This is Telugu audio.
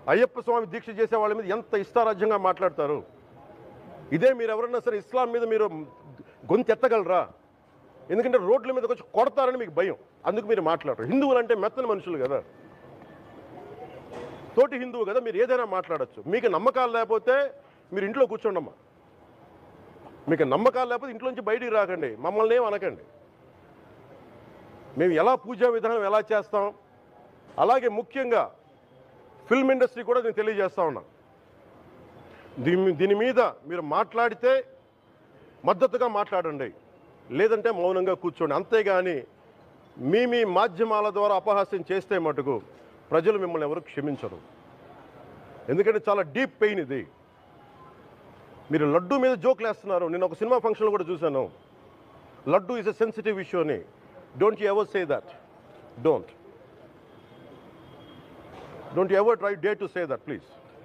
అయ్యప్ప స్వామి దీక్ష చేసే వాళ్ళ మీద ఎంత ఇష్టారాజ్యంగా మాట్లాడతారు ఇదే మీరు ఎవరన్నా సరే ఇస్లాం మీద మీరు గొంతు ఎత్తగలరా ఎందుకంటే రోడ్ల మీదకి వచ్చి కొడతారని మీకు భయం అందుకు మీరు మాట్లాడరు హిందువులు అంటే మెత్తని మనుషులు కదా తోటి హిందువు కదా మీరు ఏదైనా మాట్లాడచ్చు మీకు నమ్మకాలు లేకపోతే మీరు ఇంట్లో కూర్చోండమ్మా మీకు నమ్మకాలు లేకపోతే ఇంట్లో నుంచి బయటికి రాకండి మమ్మల్ని ఏం అనకండి మేము ఎలా పూజా విధానం ఎలా చేస్తాం అలాగే ముఖ్యంగా ఫిల్మ్ ఇండస్ట్రీ కూడా నేను తెలియజేస్తా ఉన్నా దీని దీని మీద మీరు మాట్లాడితే మద్దతుగా మాట్లాడండి లేదంటే మౌనంగా కూర్చోండి అంతేగాని మీ మీ మాధ్యమాల ద్వారా అపహాస్యం చేస్తే మటుకు ప్రజలు మిమ్మల్ని ఎవరు క్షమించరు ఎందుకంటే చాలా డీప్ పెయిన్ ఇది మీరు లడ్డు మీద జోకులు వేస్తున్నారు నేను ఒక సినిమా ఫంక్షన్లో కూడా చూశాను laddu is a sensitive issue అని don't you ever say that don't don't ever try day to say that please